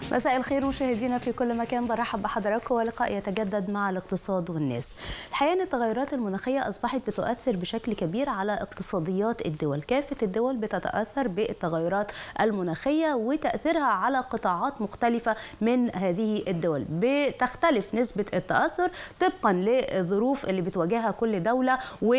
مساء الخير مشاهدينا في كل مكان برحب بحضراتكم ولقاء يتجدد مع الاقتصاد والناس. الحقيقه ان التغيرات المناخيه اصبحت بتؤثر بشكل كبير على اقتصاديات الدول، كافه الدول بتتاثر بالتغيرات المناخيه وتاثيرها على قطاعات مختلفه من هذه الدول، بتختلف نسبه التاثر طبقا للظروف اللي بتواجهها كل دوله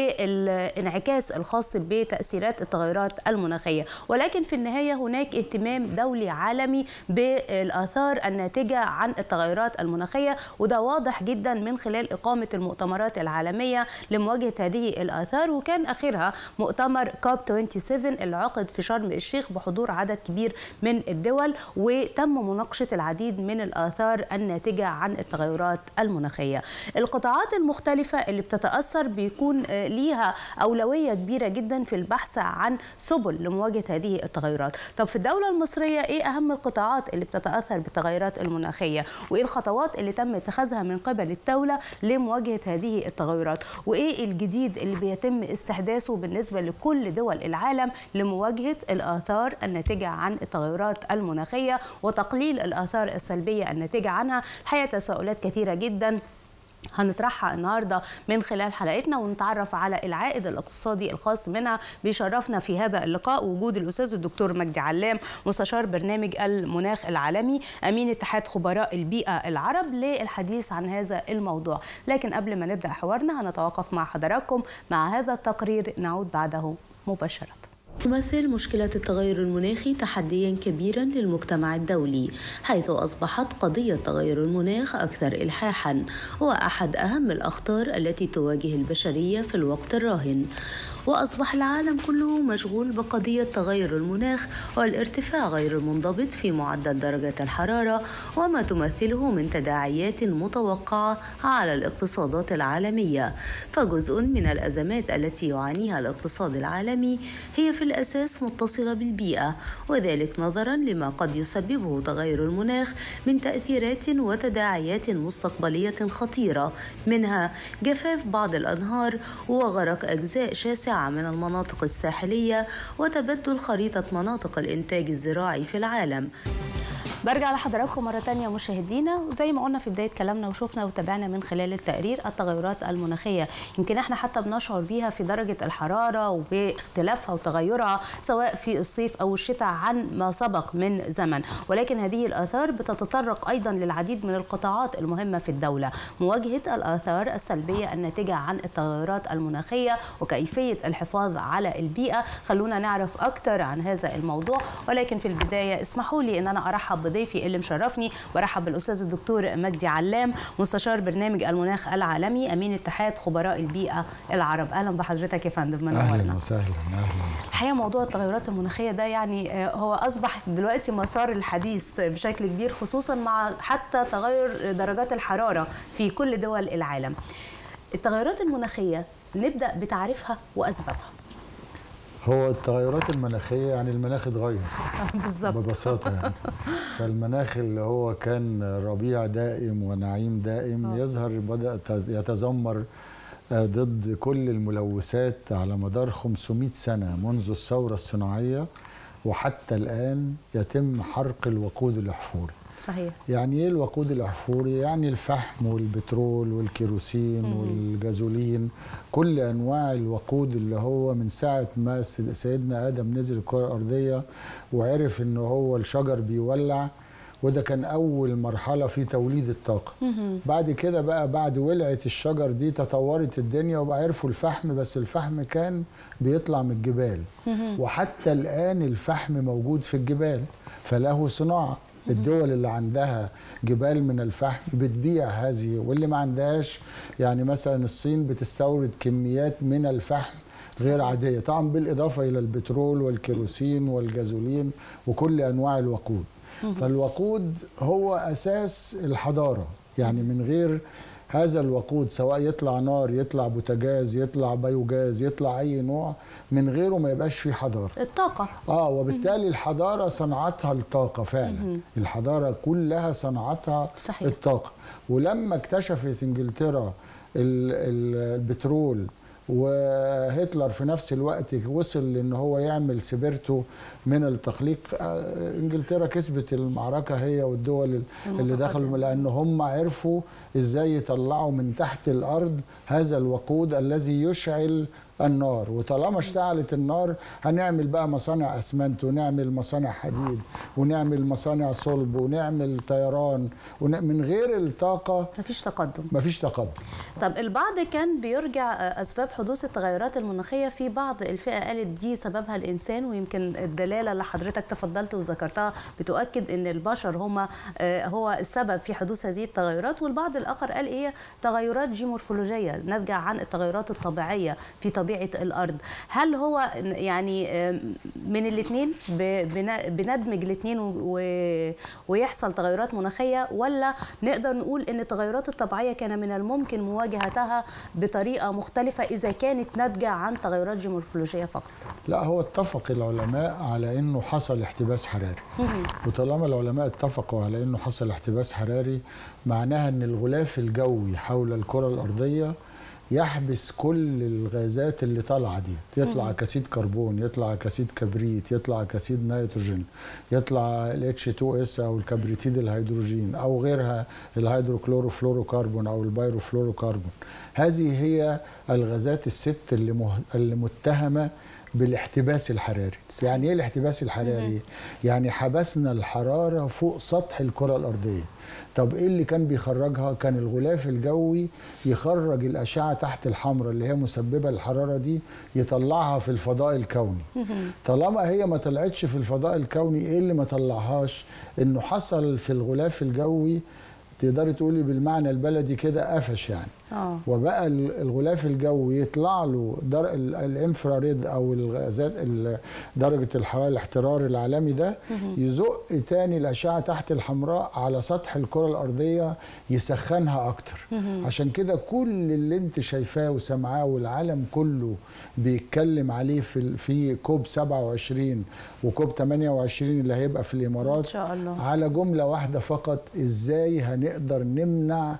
والانعكاس الخاص بتاثيرات التغيرات المناخيه، ولكن في النهايه هناك اهتمام دولي عالمي بالاثار الناتجه عن التغيرات المناخيه وده واضح جدا من خلال اقامه المؤتمرات العالميه لمواجهه هذه الاثار وكان اخرها مؤتمر كوب 27 اللي عقد في شرم الشيخ بحضور عدد كبير من الدول وتم مناقشه العديد من الاثار الناتجه عن التغيرات المناخيه. القطاعات المختلفه اللي بتتاثر بيكون ليها اولويه كبيره جدا في البحث عن سبل لمواجهه هذه التغيرات. طب في الدوله المصريه ايه اهم القطاعات اللي بتتاثر بالتغيرات المناخيه وايه الخطوات اللي تم اتخاذها من قبل الدوله لمواجهه هذه التغيرات وايه الجديد اللي بيتم استحداثه بالنسبه لكل دول العالم لمواجهه الاثار الناتجه عن التغيرات المناخيه وتقليل الاثار السلبيه الناتجه عنها الحقيقه تساؤلات كثيره جدا هنطرحها النهارده من خلال حلقتنا ونتعرف على العائد الاقتصادي الخاص منها بيشرفنا في هذا اللقاء وجود الاستاذ الدكتور مجدي علام مستشار برنامج المناخ العالمي امين اتحاد خبراء البيئه العرب للحديث عن هذا الموضوع لكن قبل ما نبدا حوارنا هنتوقف مع حضراتكم مع هذا التقرير نعود بعده مباشره تمثل مشكلة التغير المناخي تحديا كبيرا للمجتمع الدولي حيث أصبحت قضية تغير المناخ أكثر إلحاحا وأحد أهم الأخطار التي تواجه البشرية في الوقت الراهن وأصبح العالم كله مشغول بقضية تغير المناخ والارتفاع غير المنضبط في معدل درجة الحرارة وما تمثله من تداعيات متوقعة على الاقتصادات العالمية فجزء من الأزمات التي يعانيها الاقتصاد العالمي هي في الأساس متصلة بالبيئة وذلك نظرا لما قد يسببه تغير المناخ من تأثيرات وتداعيات مستقبلية خطيرة منها جفاف بعض الأنهار وغرق أجزاء شاسعة من المناطق الساحلية وتبدل خريطة مناطق الإنتاج الزراعي في العالم برجع لحضراتكم مرة تانية مشاهدينا وزي ما قلنا في بداية كلامنا وشفنا وتابعنا من خلال التقرير التغيرات المناخية يمكن احنا حتى بنشعر بيها في درجة الحرارة وباختلافها وتغيرها سواء في الصيف أو الشتاء عن ما سبق من زمن ولكن هذه الآثار بتتطرق أيضا للعديد من القطاعات المهمة في الدولة مواجهة الآثار السلبية الناتجة عن التغيرات المناخية وكيفية الحفاظ على البيئة خلونا نعرف أكثر عن هذا الموضوع ولكن في البداية اسمحوا لي أن أنا أرحب ضيفي اللي مشرفني برحب بالاستاذ الدكتور مجدي علام مستشار برنامج المناخ العالمي امين اتحاد خبراء البيئه العرب اهلا بحضرتك يا فندم منورنا اهلا وسهلا اهلا الحقيقه موضوع التغيرات المناخيه ده يعني هو اصبح دلوقتي مسار الحديث بشكل كبير خصوصا مع حتى تغير درجات الحراره في كل دول العالم التغيرات المناخيه نبدا بتعريفها واسبابها هو التغيرات المناخيه يعني المناخ اتغير بالظبط ببساطه يعني فالمناخ اللي هو كان ربيع دائم ونعيم دائم أوه. يظهر بدا يتذمر ضد كل الملوثات على مدار 500 سنه منذ الثوره الصناعيه وحتى الان يتم حرق الوقود الاحفوري صحيح يعني ايه الوقود الاحفوري يعني الفحم والبترول والكيروسين مم. والجازولين كل انواع الوقود اللي هو من ساعه ما سيدنا ادم نزل الكره الارضيه وعرف ان هو الشجر بيولع وده كان اول مرحله في توليد الطاقه مم. بعد كده بقى بعد ولعه الشجر دي تطورت الدنيا وبقى عرفوا الفحم بس الفحم كان بيطلع من الجبال مم. وحتى الان الفحم موجود في الجبال فله صناعه الدول اللي عندها جبال من الفحم بتبيع هذه واللي ما عندهاش يعني مثلا الصين بتستورد كميات من الفحم غير عاديه طبعا بالاضافه الى البترول والكيروسين والجازولين وكل انواع الوقود فالوقود هو اساس الحضاره يعني من غير هذا الوقود سواء يطلع نار يطلع بوتاجاز يطلع بايوجاز يطلع اي نوع من غيره ما يبقاش فيه حضاره الطاقه اه وبالتالي الحضاره صنعتها الطاقه فعلا الحضاره كلها صنعتها صحيح. الطاقه ولما اكتشفت انجلترا البترول وهتلر في نفس الوقت وصل لان هو يعمل سبيرتو من التخليق آه، انجلترا كسبت المعركه هي والدول اللي المتقدمة. دخلوا لان هم عرفوا ازاي يطلعوا من تحت الارض هذا الوقود الذي يشعل النار وطالما اشتعلت النار هنعمل بقى مصانع اسمنت ونعمل مصانع حديد ونعمل مصانع صلب ونعمل طيران ون- من غير الطاقه مفيش تقدم مفيش تقدم طب البعض كان بيرجع آه، اسباب حدوث التغيرات المناخيه في بعض الفئه قالت دي سببها الانسان ويمكن الدلاله اللي حضرتك تفضلت وذكرتها بتؤكد ان البشر هم هو السبب في حدوث هذه التغيرات والبعض الاخر قال ايه تغيرات جيمورفولوجيه ناتجه عن التغيرات الطبيعيه في طبيعه الارض هل هو يعني آه، من الاثنين بندمج الاثنين ويحصل تغيرات مناخيه ولا نقدر نقول ان التغيرات الطبيعيه كان من الممكن مواجهتها بطريقه مختلفه اذا كانت ناتجه عن تغيرات جيومورفولوجيه فقط لا هو اتفق العلماء على انه حصل احتباس حراري وطالما العلماء اتفقوا على انه حصل احتباس حراري معناها ان الغلاف الجوي حول الكره الارضيه يحبس كل الغازات اللي طالعه دي يطلع كاسيد كربون يطلع كاسيد كبريت يطلع كاسيد نيتروجين يطلع ال H2S او الكبريتيد الهيدروجين او غيرها الهيدروكلوروفلوروكربون او البيروفلوروكربون هذه هي الغازات الست اللي, مه... اللي متهمه بالاحتباس الحراري يعني ايه الاحتباس الحراري يعني حبسنا الحراره فوق سطح الكره الارضيه طب ايه اللي كان بيخرجها كان الغلاف الجوي يخرج الاشعه تحت الحمراء اللي هي مسببه الحراره دي يطلعها في الفضاء الكوني طالما هي ما طلعتش في الفضاء الكوني ايه اللي ما طلعهاش انه حصل في الغلاف الجوي تقدري تقولي بالمعنى البلدي كده قفش يعني اه وبقى ال- الغلاف الجوي يطلع له در... ال- الانفراريد او الغازات ال- درجه الحراره الاحترار العالمي ده يزق تاني الاشعه تحت الحمراء على سطح الكره الارضيه يسخنها اكتر عشان كده كل اللي انت شايفاه وسمعاه والعالم كله بيتكلم عليه في ال- في كوب 27 وكوب 28 اللي هيبقى في الامارات ان شاء الله على جملة واحدة فقط ازاي هنقدر نمنع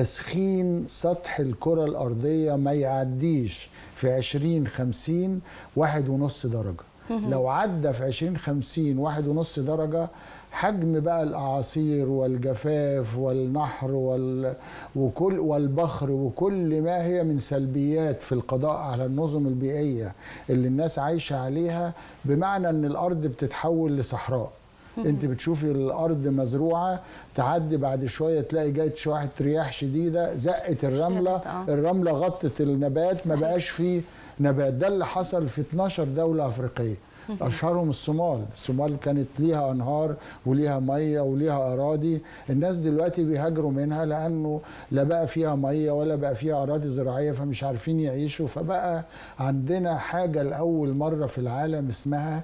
تسخين سطح الكرة الأرضية ما يعديش في عشرين خمسين واحد ونص درجة لو عدى في عشرين خمسين واحد ونص درجة حجم بقى الأعاصير والجفاف والنحر وال... وكل والبخر وكل ما هي من سلبيات في القضاء على النظم البيئية اللي الناس عايشة عليها بمعنى أن الأرض بتتحول لصحراء انت بتشوفي الارض مزروعه تعدي بعد شويه تلاقي جايه شويه رياح شديده زقت الرمله شالت، آه. الرمله غطت النبات ما صحيح. بقاش فيه نبات ده اللي حصل في 12 دوله افريقيه اشهرهم الصومال الصومال كانت ليها انهار وليها ميه وليها اراضي الناس دلوقتي بيهاجروا منها لانه لا بقى فيها ميه ولا بقى فيها اراضي زراعيه فمش عارفين يعيشوا فبقى عندنا حاجه لاول مره في العالم اسمها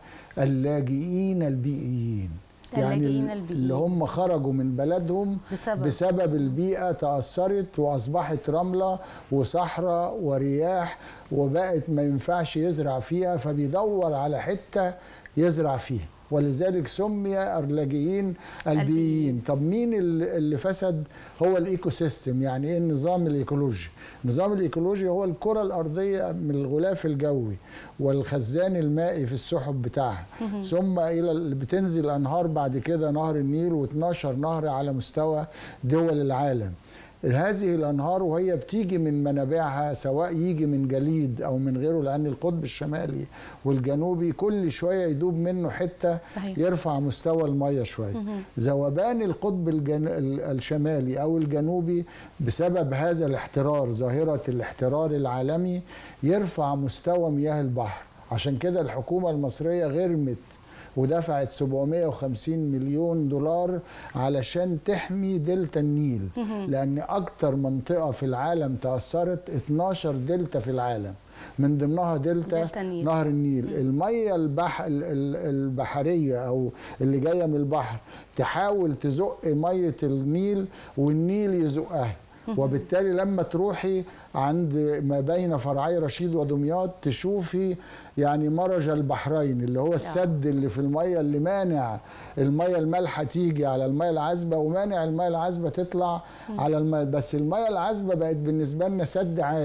اللاجئين البيئيين اللاجئين يعني البيئيين. اللي هم خرجوا من بلدهم بسبب بسبب البيئة تأثرت وأصبحت رملة وصحراء ورياح وبقت ما ينفعش يزرع فيها فبيدور على حتة يزرع فيها ولذلك سمي اللاجئين البيئيين طب مين اللي اللي فسد هو الايكو سيستم يعني ايه النظام الايكولوجي النظام الايكولوجي هو الكره الارضيه من الغلاف الجوي والخزان المائي في السحب بتاعها ثم الى ال- بتنزل انهار بعد كده نهر النيل و12 نهر على مستوى دول العالم هذه الانهار وهي بتيجي من منابعها سواء يجي من جليد او من غيره لان القطب الشمالي والجنوبي كل شويه يدوب منه حته صحيح. يرفع مستوى الميه شويه ذوبان القطب الجن... ال- الشمالي او الجنوبي بسبب هذا الاحترار ظاهره الاحترار العالمي يرفع مستوى مياه البحر عشان كده الحكومه المصريه غرمت ودفعت 750 مليون دولار علشان تحمي دلتا النيل لان اكتر منطقه في العالم تاثرت 12 دلتا في العالم من ضمنها دلتا, دلتا النيل. نهر النيل الميه البح ال- ال- البحريه او اللي جايه من البحر تحاول تزق ميه النيل والنيل يزقها وبالتالي لما تروحي عند ما بين فرعي رشيد ودمياط تشوفي يعني مرج البحرين اللي هو السد اللي في الميه اللي مانع الميه المالحه تيجي على الميه العذبه ومانع الميه العذبه تطلع على الميه بس الميه العذبه بقت بالنسبه لنا سد عالي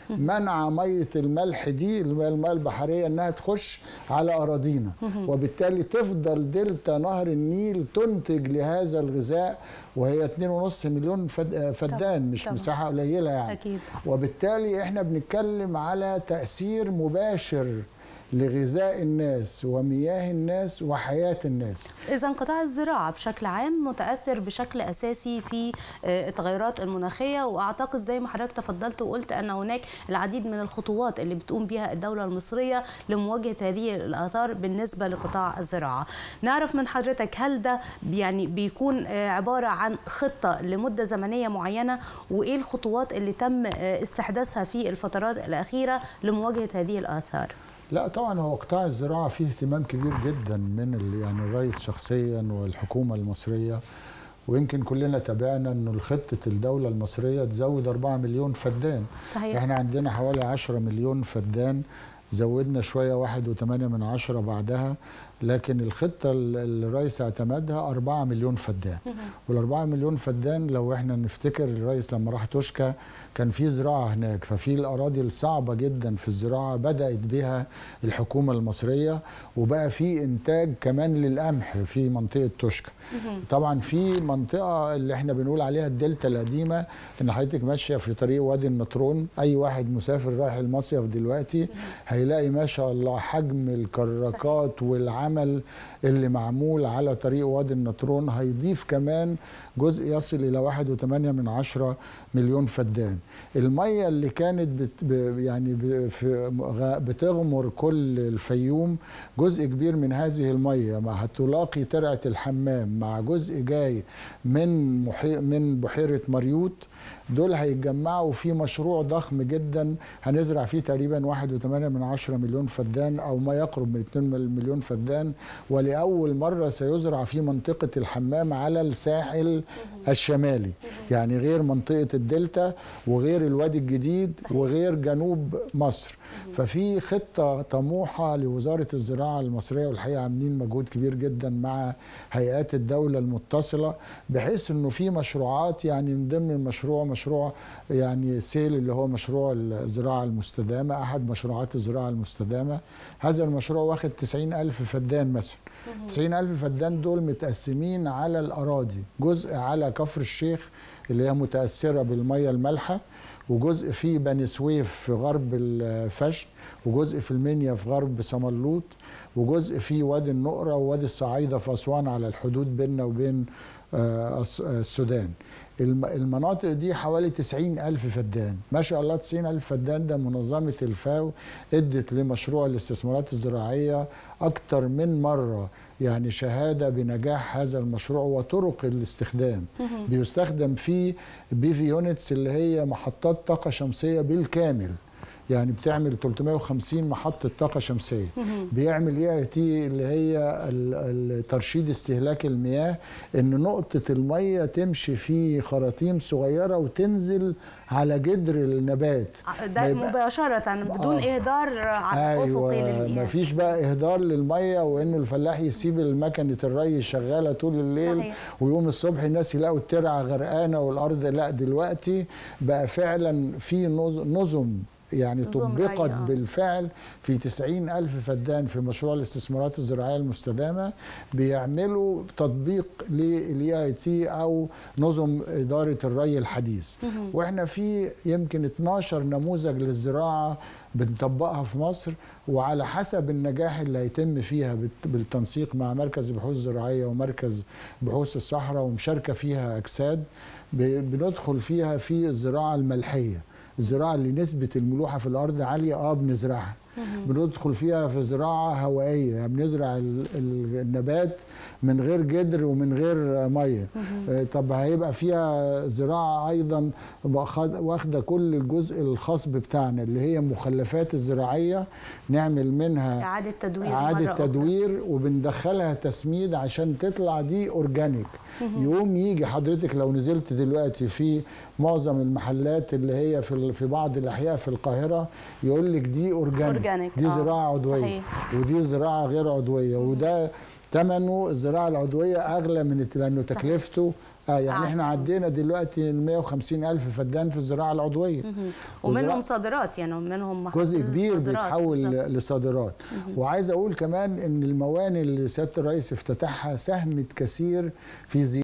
منع ميه الملح دي المياه البحريه انها تخش على اراضينا وبالتالي تفضل دلتا نهر النيل تنتج لهذا الغذاء وهي 2.5 مليون فد- فدان مش طبعاً. مساحه قليله يعني أكيد. وبالتالي احنا بنتكلم على تاثير مباشر لغذاء الناس ومياه الناس وحياه الناس إذا قطاع الزراعة بشكل عام متأثر بشكل أساسي في آه، التغيرات المناخية وأعتقد زي ما حضرتك تفضلت وقلت أن هناك العديد من الخطوات اللي بتقوم بها الدولة المصرية لمواجهة هذه الآثار بالنسبة لقطاع الزراعة نعرف من حضرتك هل ده يعني بيكون آه، عبارة عن خطة لمدة زمنية معينة وإيه الخطوات اللي تم آه، استحداثها في الفترات الأخيرة لمواجهة هذه الآثار لا طبعا هو قطاع الزراعه فيه اهتمام كبير جدا من ال- يعني الرئيس شخصيا والحكومه المصريه ويمكن كلنا تابعنا انه خطه الدوله المصريه تزود 4 مليون فدان صحيح. احنا عندنا حوالي 10 مليون فدان زودنا شويه واحد وثمانية من عشرة بعدها لكن الخطه اللي الرئيس اعتمدها 4 مليون فدان والأربعة مليون فدان لو احنا نفتكر الرئيس لما راح توشكا كان في زراعه هناك ففي الاراضي الصعبه جدا في الزراعه بدات بها الحكومه المصريه وبقى في انتاج كمان للقمح في منطقه توشكا طبعا في منطقه اللي احنا بنقول عليها الدلتا القديمه ان حضرتك ماشيه في طريق وادي النطرون اي واحد مسافر رايح المصيف دلوقتي هيلاقي ما شاء الله حجم الكراكات والعمل اللي معمول على طريق وادي النطرون هيضيف كمان جزء يصل الى واحد وثمانية من عشرة مليون فدان المية اللي كانت بت ب- يعني ب- في غ- بتغمر كل الفيوم جزء كبير من هذه المية مع هتلاقي ترعة الحمام مع جزء جاي من محي من بحيرة مريوط دول هيتجمعوا في مشروع ضخم جدا هنزرع فيه تقريبا واحد وثمانية من عشرة مليون فدان أو ما يقرب من 2 مليون فدان ولأول مرة سيزرع في منطقة الحمام على الساحل الشمالي يعني غير منطقة الدلتا وغير الوادي الجديد وغير جنوب مصر ففي خطة طموحة لوزارة الزراعة المصرية والحقيقة عاملين مجهود كبير جدا مع هيئات الدولة المتصلة بحيث انه في مشروعات يعني من ضمن المشروع مشروع يعني سيل اللي هو مشروع الزراعة المستدامة أحد مشروعات الزراعة المستدامة هذا المشروع واخد 90 ألف فدان مثلا 90 ألف فدان دول متقسمين على الأراضي جزء على كفر الشيخ اللي هي متأثرة بالمية المالحة وجزء في بني سويف في غرب الفشن وجزء في المنيا في غرب سملوط وجزء في وادي النقرة ووادي الصعايدة في أسوان على الحدود بيننا وبين آه، الس- آه، السودان الم- المناطق دي حوالي 90 ألف فدان ما شاء الله 90 ألف فدان ده منظمة الفاو ادت لمشروع الاستثمارات الزراعية أكتر من مرة يعني شهادة بنجاح هذا المشروع وطرق الاستخدام بيستخدم فيه بي في يونتس اللي هي محطات طاقة شمسية بالكامل يعني بتعمل 350 محطة طاقة شمسية بيعمل اي اي تي اللي هي ال- ال- ترشيد استهلاك المياه ان نقطة المية تمشي في خراطيم صغيرة وتنزل على جدر النبات ما ده يبقى- مباشرة بدون آه. إهدار ع- أفقي ايوه للمياه مفيش بقى اهدار للميه وانه الفلاح يسيب مكنه الري شغاله طول الليل صحيح. ويقوم الصبح الناس يلاقوا الترعه غرقانه والارض لا دلوقتي بقى فعلا في نظ- نظم يعني نظم ري، طبقت آه. بالفعل في 90 ألف فدان في مشروع الاستثمارات الزراعية المستدامة بيعملوا تطبيق للاي اي تي أو نظم إدارة الري الحديث وإحنا في يمكن 12 نموذج للزراعة بنطبقها في مصر وعلى حسب النجاح اللي هيتم فيها بالت- بالتنسيق مع مركز البحوث الزراعية ومركز بحوث الصحراء ومشاركة فيها أجساد ب- بندخل فيها في الزراعة الملحية الزراعة اللي نسبة الملوحة في الأرض عالية اه بنزرعها بندخل فيها في زراعة هوائية يعني بنزرع ال- ال- النبات من غير جدر ومن غير مية آه، طب هيبقى فيها زراعة أيضا واخد- واخدة كل الجزء الخصب بتاعنا اللي هي مخلفات الزراعية نعمل منها إعادة تدوير مرة إعادة أخرى. تدوير وبندخلها تسميد عشان تطلع دي أورجانيك يقوم يجي حضرتك لو نزلت دلوقتي في معظم المحلات اللي هي في ال- في بعض الأحياء في القاهرة يقول لك دي أورجانيك, أورجانيك، دي آه، زراعة عضوية صحيح. ودي زراعة غير عضوية وده ثمنه الزراعه العضويه اغلى من الت- لانه صحيح. تكلفته اه يعني آه. احنا عدينا دلوقتي ال 150 الف فدان في الزراعه العضويه ومنهم وزراعة- صادرات يعني ومنهم جزء محاصيل كبير صادرات بيتحول بالظبط. لصادرات وعايز اقول كمان ان الموانئ اللي سياده الرئيس افتتحها ساهمت كثير في زيادة